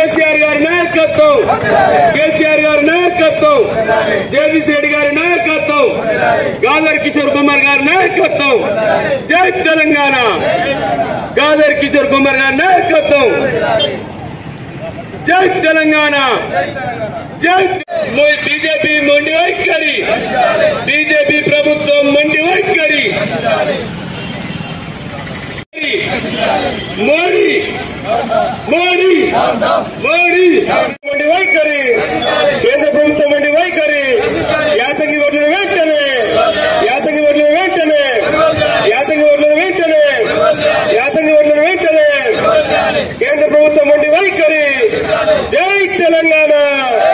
కేసీఆర్ గారి నాయకత్వం కేసీఆర్ గారి నాయకత్వం జగదీష్ రెడ్డి గారి నాయకత్వం గాదర్ కిషోర్ కుమార్ గారి నాయకత్వం జై తెలంగాణ గాదర్ కిషోర్ కుమార్ గారి నాయకత్వం జై తెలంగాణ జై బీజేపీ మొండి వైఖరి బీజేపీ ప్రభుత్వం మొండి వైఖరి మోడీ మోడీ మోడీ మొండి వైఖరి కేంద్ర ప్రభుత్వం మొండి వైఖరి యాసంగి ఓట్లను వెంటనే యాసంగి ఓట్లను వెంటనే యాసంగి ఓట్లను వెంటనే యాసంగి ఓట్లను వెంటనే కేంద్ర ప్రభుత్వం మొండి వైఖరి జై తెలంగాణ